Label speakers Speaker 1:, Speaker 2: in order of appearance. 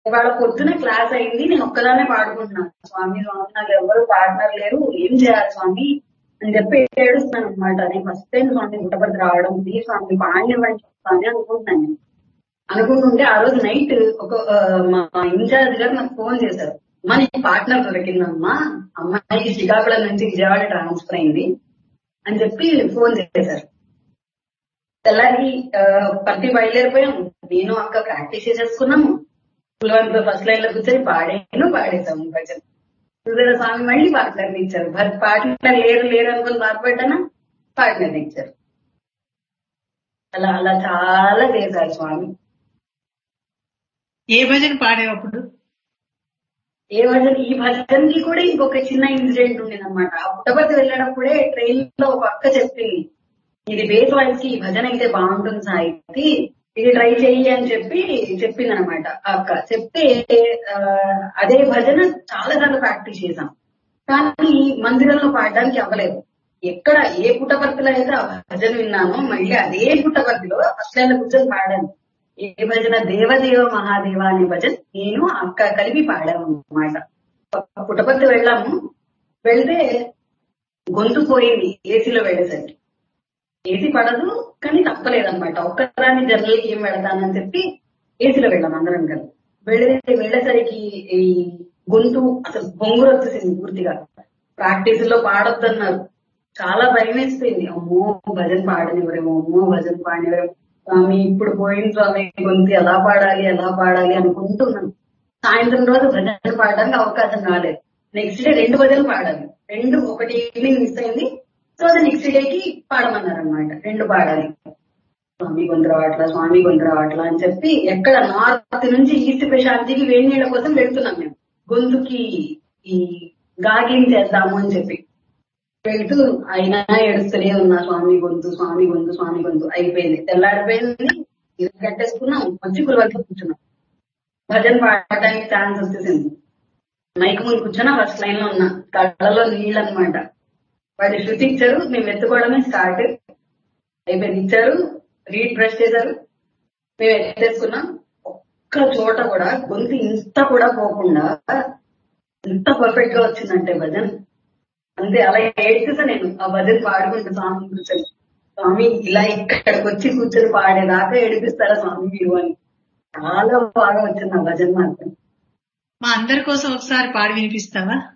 Speaker 1: ఇవాళ పొద్దున క్లాస్ అయింది నేను ఒక్కదానే పాడుకుంటున్నాను స్వామి స్వామి నాకు ఎవరు పార్ట్నర్ లేరు ఏం చేయాలి స్వామి అని చెప్పి ఏడుస్తున్నాను అనమాట నేను ఫస్ట్ టైం స్వామి పుట్టపతి రావడం ఈ స్వామి పాడినివ్వండి స్వామి అనుకుంటున్నాను నేను అనుకుంటుంటే ఆ రోజు నైట్ ఒక ఆ, మా ఇన్ఛార్జ్ గారు నాకు ఫోన్ చేశారు అమ్మా నీ పార్ట్నర్ దొరికిందమ్మా అమ్మాయి శ్రీకాకుళం నుంచి విజయవాడ ట్రాన్స్ఫర్ అయింది అని చెప్పి ఫోన్ చేశారు తెల్లారి ఆ, పత్తి బయలుదేరిపోయాం నేను అక్క ప్రాక్టీస్ చేసేసుకున్నాము కులవంతో ఫస్ట్ లైన్ లో కూర్చొని పాడాను పాడేశాము భజన సుధీర స్వామి మళ్ళీ పార్ట్నర్ ఇచ్చారు భర్త పార్ట్నర్ లేరు లేరు అనుకుని బాధపడ్డానా పార్ట్నర్ ఇచ్చారు అలా అలా చాలా చేశారు స్వామి
Speaker 2: ఏ భజన పాడావు అప్పుడు
Speaker 1: ఏ భజన ఈ భజనకి కూడా ఇంకొక చిన్న ఇన్సిడెంట్ ఉండేది అనమాట ఆ పుట్టపర్తి వెళ్ళినప్పుడే ట్రైన్ లో ఒక అక్క చెప్పింది ఇది బేస్ వాయిస్ కి ఈ భజన అయితే బాగుంటుంది సాహితి ఇది ట్రై చెయ్యి అని చెప్పి చెప్పింది అనమాట ఆ అక్క చెప్తే ఆ, అదే భజన చాలా సార్లు ప్రాక్టీస్ చేశాం కానీ మందిరంలో పాడడానికి అవ్వలేదు ఎక్కడ ఏ పుట్టపర్తిలో అయితే ఆ భజన విన్నానో మళ్ళీ అదే పుట్టపర్తిలో ఫస్ట్ లైన్ లో కూర్చొని పాడాను ఏ భజన దేవదేవ మహాదేవ అనే భజన నేను అక్క కలిపి పాడాము అన్నమాట పుట్టపర్తి వెళ్ళాము వెళ్తే గొంతు పోయింది ఏసీలో వెళ్ళేసరికి ఏసీ పడదు కానీ తప్పలేదన్నమాట ఒక్కదాన్ని జనరల్ కి ఏం పెడతానని చెప్పి ఏసీలో వెళ్ళాం అందరం కలిసి వెళ్ళే వెళ్ళేసరికి ఈ గొంతు అసలు బొంగురు వచ్చేసింది పూర్తిగా ప్రాక్టీస్ లో పాడొద్దన్నారు చాలా భయం వేసిపోయింది అమ్మో భజన పాడనివ్వరేమో అమ్మో భజన పాడనివ్వరేమో స్వామి ఇప్పుడు పోయిన స్వామి గొంతు ఎలా పాడాలి ఎలా పాడాలి అనుకుంటున్నాను సాయంత్రం రోజు భజన పాడడానికి అవకాశం రాలేదు నెక్స్ట్ డే రెండు భజనలు పాడాలి రెండు ఒకటి ఈవినింగ్ మిస్ అయింది సో అది నెక్స్ట్ డేకి పాడమన్నారు అనమాట రెండు పాడాలి స్వామి గొంతు రావట్లా స్వామి గొంతు రావట్లా అని చెప్పి ఎక్కడ నార్త్ నుంచి ఈస్ట్ ప్రశాంతికి వేడి నీళ్ళ కోసం వెళ్తున్నాం మేము గొంతుకి ఈ గాగిం చేద్దాము అని చెప్పి వెళ్తూ అయినా ఏడుస్తూనే ఉన్నా స్వామి గొంతు స్వామి గొంతు స్వామి గొంతు అయిపోయింది తెల్లారిపోయింది ఇది కట్టేసుకున్నాం వచ్చి కులవరకు కూర్చున్నాం భజన పాడటానికి ఛాన్స్ వచ్చేసింది మైక్ ముందు కూర్చున్నా ఫస్ట్ లైన్ లో ఉన్నా కళ్ళలో నీళ్ళు అనమాట వాళ్ళు శృతి ఇచ్చారు మేము ఎత్తుకోవడమే స్టార్ట్ అయిపోయింది ఇచ్చారు రీడ్ బ్రష్ చేశారు మేము ఎత్తేసుకున్నాం ఒక్క చోట కూడా గొంతు ఇంత కూడా పోకుండా ఇంత పర్ఫెక్ట్ గా వచ్చిందంటే భజన్ అంతే అలా ఏడ్చేసా నేను ఆ భజన్ పాడుకుంటూ స్వామి కూర్చొని స్వామి ఇలా ఇక్కడికి వచ్చి కూర్చొని పాడేదాకా ఏడిపిస్తారా స్వామి మీరు అని చాలా బాగా వచ్చింది ఆ భజన్ మాత్రం
Speaker 2: మా అందరి కోసం ఒకసారి పాడి వినిపిస్తావా